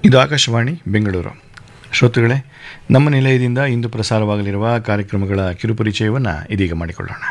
ಇದು ಆಕಾಶವಾಣಿ ಬೆಂಗಳೂರು ಶ್ರೋತೃಗಳೇ ನಮ್ಮ ನಿಲಯದಿಂದ ಇಂದು ಪ್ರಸಾರವಾಗಲಿರುವ ಕಾರ್ಯಕ್ರಮಗಳ ಕಿರುಪರಿಚಯವನ್ನು ಇದೀಗ ಮಾಡಿಕೊಳ್ಳೋಣ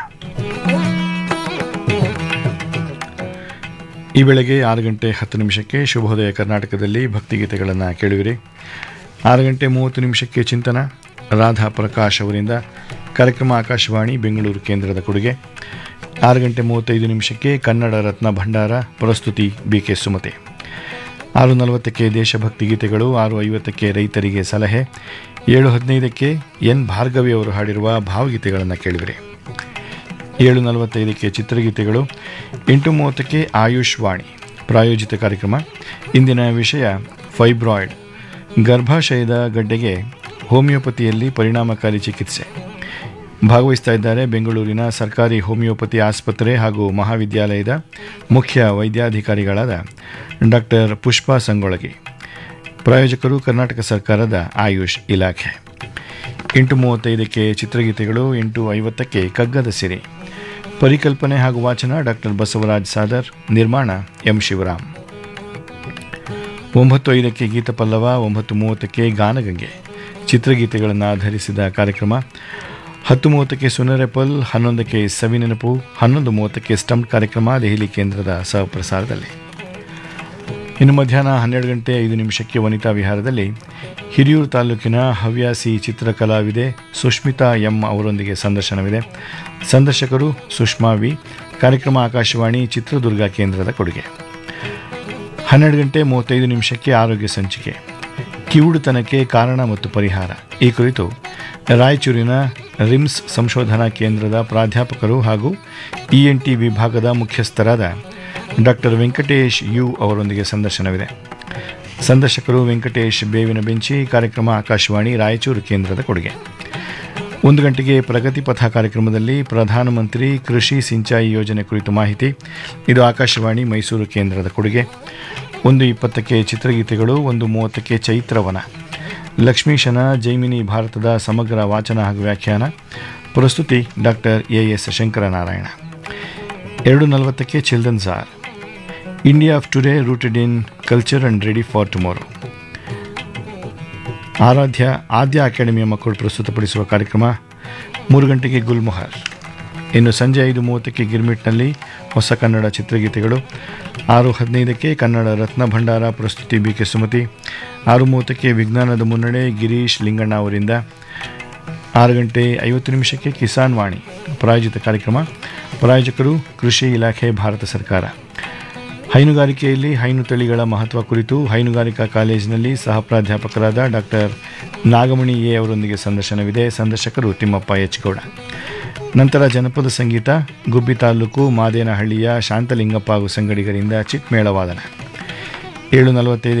ಈ ಬೆಳಗ್ಗೆ ಆರು ಗಂಟೆ ಹತ್ತು ನಿಮಿಷಕ್ಕೆ ಶುಭೋದಯ ಕರ್ನಾಟಕದಲ್ಲಿ ಭಕ್ತಿಗೀತೆಗಳನ್ನು ಕೇಳುವಿರಿ ಆರು ಗಂಟೆ ಮೂವತ್ತು ನಿಮಿಷಕ್ಕೆ ಚಿಂತನ ರಾಧಾ ಪ್ರಕಾಶ್ ಅವರಿಂದ ಕಾರ್ಯಕ್ರಮ ಆಕಾಶವಾಣಿ ಬೆಂಗಳೂರು ಕೇಂದ್ರದ ಕೊಡುಗೆ ಆರು ಗಂಟೆ ಮೂವತ್ತೈದು ನಿಮಿಷಕ್ಕೆ ಕನ್ನಡ ರತ್ನ ಭಂಡಾರ ಪ್ರಸ್ತುತಿ ಬಿ ಕೆ ಸುಮತಿ ಆರು ನಲವತ್ತಕ್ಕೆ ದೇಶಭಕ್ತಿ ಗೀತೆಗಳು ಆರು ಐವತ್ತಕ್ಕೆ ರೈತರಿಗೆ ಸಲಹೆ ಏಳು ಹದಿನೈದಕ್ಕೆ ಎನ್ ಭಾರ್ಗವಿ ಅವರು ಹಾಡಿರುವ ಭಾವಗೀತೆಗಳನ್ನು ಕೇಳಿವಿರಿ ಏಳು ನಲವತ್ತೈದಕ್ಕೆ ಚಿತ್ರಗೀತೆಗಳು ಎಂಟು ಮೂವತ್ತಕ್ಕೆ ಆಯುಷ್ ವಾಣಿ ಪ್ರಾಯೋಜಿತ ಕಾರ್ಯಕ್ರಮ ಇಂದಿನ ವಿಷಯ ಫೈಬ್ರಾಯ್ಡ್ ಗರ್ಭಾಶಯದ ಗಡ್ಡೆಗೆ ಹೋಮಿಯೋಪತಿಯಲ್ಲಿ ಪರಿಣಾಮಕಾರಿ ಚಿಕಿತ್ಸೆ ಭಾಗವಹಿಸ್ತಾ ಇದ್ದಾರೆ ಬೆಂಗಳೂರಿನ ಸರ್ಕಾರಿ ಹೋಮಿಯೋಪತಿ ಆಸ್ಪತ್ರೆ ಹಾಗೂ ಮಹಾವಿದ್ಯಾಲಯದ ಮುಖ್ಯ ವೈದ್ಯಾಧಿಕಾರಿಗಳಾದ ಡಾಕ್ಟರ್ ಪುಷ್ಪಾ ಸಂಗೊಳಗಿ ಪ್ರಾಯೋಜಕರು ಕರ್ನಾಟಕ ಸರ್ಕಾರದ ಆಯುಷ್ ಇಲಾಖೆ ಎಂಟು ಮೂವತ್ತೈದಕ್ಕೆ ಚಿತ್ರಗೀತೆಗಳು ಎಂಟು ಐವತ್ತಕ್ಕೆ ಕಗ್ಗದ ಸಿರಿ ಪರಿಕಲ್ಪನೆ ಹಾಗೂ ವಾಚನ ಡಾಕ್ಟರ್ ಬಸವರಾಜ್ ಸಾದರ್ ನಿರ್ಮಾಣ ಎಂ ಶಿವರಾಮ್ ಒಂಬತ್ತು ಐದಕ್ಕೆ ಗೀತಪಲ್ಲವ ಒಂಬತ್ತು ಮೂವತ್ತಕ್ಕೆ ಗಾನಗಂಗೆ ಚಿತ್ರಗೀತೆಗಳನ್ನು ಆಧರಿಸಿದ ಕಾರ್ಯಕ್ರಮ ಹತ್ತು ಮೂವತ್ತಕ್ಕೆ ಸುನರೆಪಲ್ ಹನ್ನೊಂದಕ್ಕೆ ಸವಿನೆನಪು ಹನ್ನೊಂದು ಮೂವತ್ತಕ್ಕೆ ಸ್ಟಂಪ್ ಕಾರ್ಯಕ್ರಮ ದೆಹಲಿ ಕೇಂದ್ರದ ಸಹಪ್ರಸಾರದಲ್ಲಿ ಇನ್ನು ಮಧ್ಯಾಹ್ನ ಹನ್ನೆರಡು ಗಂಟೆ ಐದು ನಿಮಿಷಕ್ಕೆ ವನಿತಾ ವಿಹಾರದಲ್ಲಿ ಹಿರಿಯೂರು ತಾಲೂಕಿನ ಹವ್ಯಾಸಿ ಚಿತ್ರಕಲಾವಿದೆ ಸುಷ್ಮಿತಾ ಎಂ ಅವರೊಂದಿಗೆ ಸಂದರ್ಶನವಿದೆ ಸಂದರ್ಶಕರು ಸುಷ್ಮಾ ವಿ ಕಾರ್ಯಕ್ರಮ ಆಕಾಶವಾಣಿ ಚಿತ್ರದುರ್ಗ ಕೇಂದ್ರದ ಕೊಡುಗೆ ಹನ್ನೆರಡು ಗಂಟೆ ಮೂವತ್ತೈದು ನಿಮಿಷಕ್ಕೆ ಆರೋಗ್ಯ ಸಂಚಿಕೆ ಕಿವುಡುತನಕ್ಕೆ ಕಾರಣ ಮತ್ತು ಪರಿಹಾರ ಈ ಕುರಿತು ರಾಯಚೂರಿನ ರಿಮ್ಸ್ ಸಂಶೋಧನಾ ಕೇಂದ್ರದ ಪ್ರಾಧ್ಯಾಪಕರು ಹಾಗೂ ಇಎನ್ಟಿ ವಿಭಾಗದ ಮುಖ್ಯಸ್ಥರಾದ ಡಾಕ್ಟರ್ ವೆಂಕಟೇಶ್ ಯು ಅವರೊಂದಿಗೆ ಸಂದರ್ಶನವಿದೆ ಸಂದರ್ಶಕರು ವೆಂಕಟೇಶ್ ಬೇವಿನ ಬೆಂಚಿ ಕಾರ್ಯಕ್ರಮ ಆಕಾಶವಾಣಿ ರಾಯಚೂರು ಕೇಂದ್ರದ ಕೊಡುಗೆ ಒಂದು ಗಂಟೆಗೆ ಪ್ರಗತಿ ಪಥ ಕಾರ್ಯಕ್ರಮದಲ್ಲಿ ಪ್ರಧಾನಮಂತ್ರಿ ಕೃಷಿ ಸಿಂಚಾಯಿ ಯೋಜನೆ ಕುರಿತು ಮಾಹಿತಿ ಇದು ಆಕಾಶವಾಣಿ ಮೈಸೂರು ಕೇಂದ್ರದ ಕೊಡುಗೆ ಒಂದು ಇಪ್ಪತ್ತಕ್ಕೆ ಚಿತ್ರಗೀತೆಗಳು ಒಂದು ಮೂವತ್ತಕ್ಕೆ ಚೈತ್ರವನ ಲಕ್ಷ್ಮೀಶನ ಜೈಮಿನಿ ಭಾರತದ ಸಮಗ್ರ ವಾಚನ ಹಾಗೂ ವ್ಯಾಖ್ಯಾನ ಪ್ರಸ್ತುತಿ ಡಾಕ್ಟರ್ ಎ ಎಸ್ ಶಂಕರನಾರಾಯಣ ಎರಡು ನಲವತ್ತಕ್ಕೆ children's are India of today rooted in culture and ready for tomorrow Aradhya Adya ಅಕಾಡೆಮಿಯ ಮಕ್ಕಳು ಪ್ರಸ್ತುತಪಡಿಸುವ ಕಾರ್ಯಕ್ರಮ ಮೂರು ಗಂಟೆಗೆ ಗುಲ್ಮೊಹರ್ ಇನ್ನು ಸಂಜೆ ಐದು ಮೂವತ್ತಕ್ಕೆ ಗಿರ್ಮಿಟ್ನಲ್ಲಿ ಹೊಸ ಕನ್ನಡ ಚಿತ್ರಗೀತೆಗಳು ಆರು ಹದಿನೈದಕ್ಕೆ ಕನ್ನಡ ರತ್ನ ಭಂಡಾರ ಪ್ರಸ್ತುತಿ ಬಿ ಕೆ ಸುಮತಿ ಆರು ಮೂವತ್ತಕ್ಕೆ ವಿಜ್ಞಾನದ ಮುನ್ನಡೆ ಗಿರೀಶ್ ಲಿಂಗಣ್ಣ ಅವರಿಂದ ಆರು ಗಂಟೆ ಐವತ್ತು ನಿಮಿಷಕ್ಕೆ ಕಿಸಾನ್ ವಾಣಿ ಪ್ರಾಯೋಜಿತ ಕಾರ್ಯಕ್ರಮ ಪ್ರಾಯೋಜಕರು ಕೃಷಿ ಇಲಾಖೆ ಭಾರತ ಸರ್ಕಾರ ಹೈನುಗಾರಿಕೆಯಲ್ಲಿ ಹೈನು ತಳಿಗಳ ಮಹತ್ವ ಕುರಿತು ಹೈನುಗಾರಿಕಾ ಕಾಲೇಜಿನಲ್ಲಿ ಸಹ ಪ್ರಾಧ್ಯಾಪಕರಾದ ಡಾಕ್ಟರ್ ನಾಗಮಣಿ ಎ ಅವರೊಂದಿಗೆ ಸಂದರ್ಶನವಿದೆ ಸಂದರ್ಶಕರು ತಿಮ್ಮಪ್ಪ ಎಚ್ ಗೌಡ ನಂತರ ಜನಪದ ಸಂಗೀತ ಗುಬ್ಬಿ ತಾಲೂಕು ಮಾದೇನಹಳ್ಳಿಯ ಶಾಂತಲಿಂಗಪ್ಪ ಹಾಗೂ ಸಂಗಡಿಗರಿಂದ ಚಿಟ್ಮೇಳವಾದನ ಏಳು ನಲವತ್ತೈದು